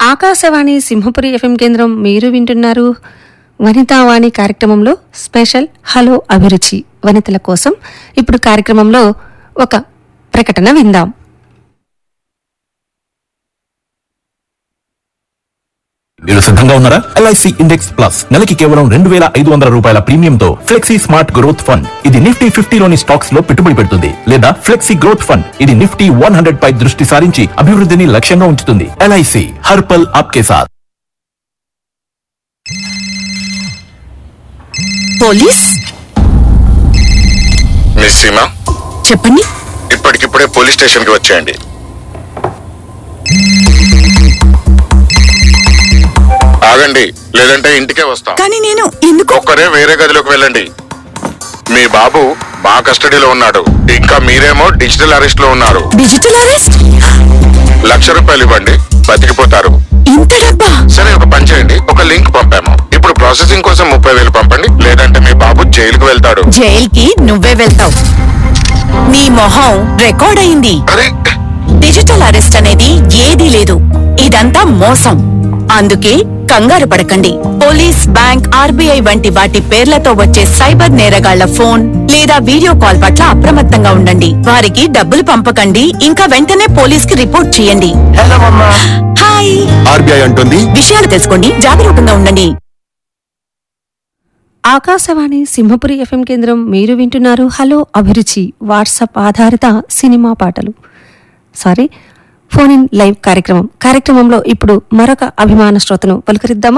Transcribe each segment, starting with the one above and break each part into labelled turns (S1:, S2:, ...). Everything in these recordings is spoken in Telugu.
S1: ఆకాశవాణి సింహపురి ఎఫ్ఎం కేంద్రం మీరు వింటున్నారు వనితావాణి కార్యక్రమంలో స్పెషల్ హలో అభిరుచి వనితల కోసం ఇప్పుడు కార్యక్రమంలో ఒక ప్రకటన విందాం
S2: మీరు సిద్ధంగా ఉన్నారా ఎల్ఐసి ఇండెక్స్ ప్లస్ నెలకి కేవలం రెండు వేల ఐదు వందల రూపాయల ప్రీమియంతో ఫ్లెక్సీ స్మార్ట్ గ్రోత్ ఫండ్ ఇది నిఫ్టీ ఫిఫ్టీలోని స్టాక్స్ లో పెట్టుబడి పెడుతుంది లేదా ఫ్లెక్సీ గ్రోత్ ఫండ్ ఇది నిఫ్టీ వన్ హండ్రెడ్ పై దృష్టి సారించి అభివృద్ధిని లక్ష్యంగా ఉంచుతుంది ఎల్ఐసి హర్పల్ ఆప్కే సాత్
S3: పోలీస్
S4: మిస్ సీమా
S3: చెప్పండి
S4: ఇప్పటికిప్పుడే పోలీస్ స్టేషన్ కి వచ్చేయండి ఆగండి లేదంటే ఇంటికే వస్తాం
S3: కానీ నేను ఎందుకు
S4: ఒక్కరే వేరే గదిలోకి వెళ్ళండి మీ బాబు మా కస్టడీలో ఉన్నాడు ఇంకా మీరేమో డిజిటల్ అరెస్ట్ లో ఉన్నారు
S3: డిజిటల్ అరెస్ట్
S4: లక్ష రూపాయలు ఇవ్వండి బతికిపోతారు
S3: ఇంత డబ్బా
S4: సరే ఒక పని చేయండి ఒక లింక్ పంపాము ఇప్పుడు ప్రాసెసింగ్ కోసం ముప్పై వేలు పంపండి లేదంటే మీ బాబు జైలుకు వెళ్తాడు
S3: జైల్కి నువ్వే వెళ్తావు నీ మొహం రికార్డ్ అయింది
S4: అరే
S3: డిజిటల్ అరెస్ట్ అనేది ఏదీ లేదు ఇదంతా మోసం అందుకే కంగారు పడకండి పోలీస్ బ్యాంక్ ఆర్బీఐ వంటి వాటి పేర్లతో వచ్చే సైబర్ నేరగాళ్ల ఫోన్ లేదా వీడియో కాల్ పట్ల అప్రమత్తంగా ఉండండి వారికి డబ్బులు పంపకండి ఇంకా వెంటనే పోలీస్ కి రిపోర్ట్ చేయండి హాయ్
S4: ఆర్బీఐ అంటుంది
S3: విషయాలు తెలుసుకోండి జాగరూకంగా ఉండండి
S1: ఆకాశవాణి సింహపురి ఎఫ్ఎం కేంద్రం మీరు వింటున్నారు హలో అభిరుచి వాట్సాప్ ఆధారిత సినిమా పాటలు సారీ ఫోన్ ఇన్ లైవ్ కార్యక్రమం కార్యక్రమంలో ఇప్పుడు మరొక అభిమాన శ్రోతను పలుకరిద్దామా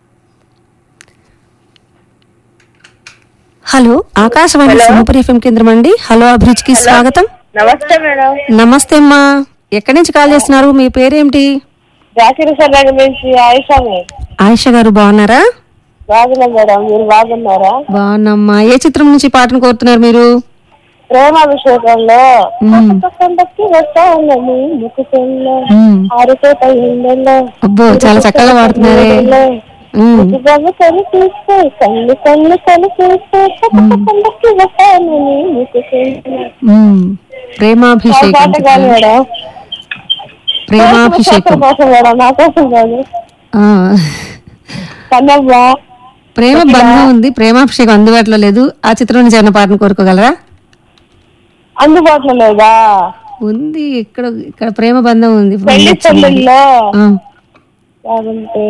S1: హలో ఆకాశవాణి సింహపురి ఎఫ్ఎం కేంద్రం అండి హలో అభిరుచికి స్వాగతం
S5: నమస్తే మేడం
S1: నమస్తే అమ్మా ఎక్కడి నుంచి కాల్ చేస్తున్నారు మీ పేరేమిటి
S5: జాకిర్ సార్ నుంచి ఆయుషాని
S1: ఆయిష గారు బాగున్నారా
S5: బాగున్నా మేడం మీరు బాగున్నారా
S1: బాగున్నమ్మా ఏ చిత్రం నుంచి పాటను కోరుతున్నారు మీరు
S5: ప్రేమాభిషేకంలో
S1: మ్మ్.
S5: కొండకి వస్తా ఉన్నది ముక్కులో
S1: మ్మ్.
S5: ఆరుతోట ఎండలో
S1: అబ్బో చాలా చక్కగా పాడుతున్నారే మ్మ్.
S5: ముక్కుబొమ్మ కనిపిస్తే కళ్ళు కళ్ళు కనిపిస్తే కొండకి వస్తానని ముక్కులో
S1: మ్మ్. ప్రేమాభిషేకం
S5: పాట కాదు మేడం
S1: ప్రేమాభిషేకం
S5: కోసం మేడం నా కోసం కాదు
S1: ఆ.
S5: కన్నవ్వ
S1: ప్రేమ బంధం ఉంది ప్రేమాభిషేకం అందుబాటులో లేదు ఆ చిత్రం నుంచి ఏమైనా పాటను కోరుకోగలరా
S5: అందుబాటులో లేదా
S1: ఉంది ఇక్కడ ఇక్కడ ప్రేమ బంధం ఉంది
S5: పెళ్లి పెళ్ళిళ్ళలో
S1: ఆ.
S5: లేకుంటే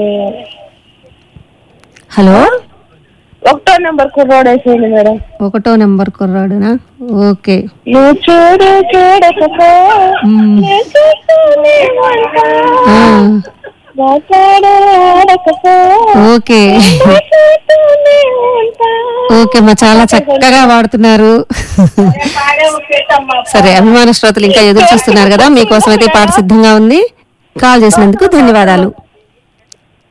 S1: హలో
S5: ఒకటో నెంబర్ కుర్రోడ్ వేసేయండి మేడం
S1: ఒకటో నెంబర్ కుర్రాడునా ఓకే
S5: నువ్వు చూడు చూడకపో
S1: మ్మ్.
S5: నేను చూస్తూనే ఉంటా.
S1: ఆ.
S5: మాట్లాడు ఆడకపో
S1: ఓకే
S5: నేను చూస్తూనే ఉంటా.
S1: ఓకే మా చాలా చక్కగా పాడుతున్నారు సరే అభిమాన శ్రోతలు ఇంకా ఎదురు చూస్తున్నారు కదా మీకోసం అయితే ఈ పాట సిద్ధంగా ఉంది కాల్ చేసినందుకు ధన్యవాదాలు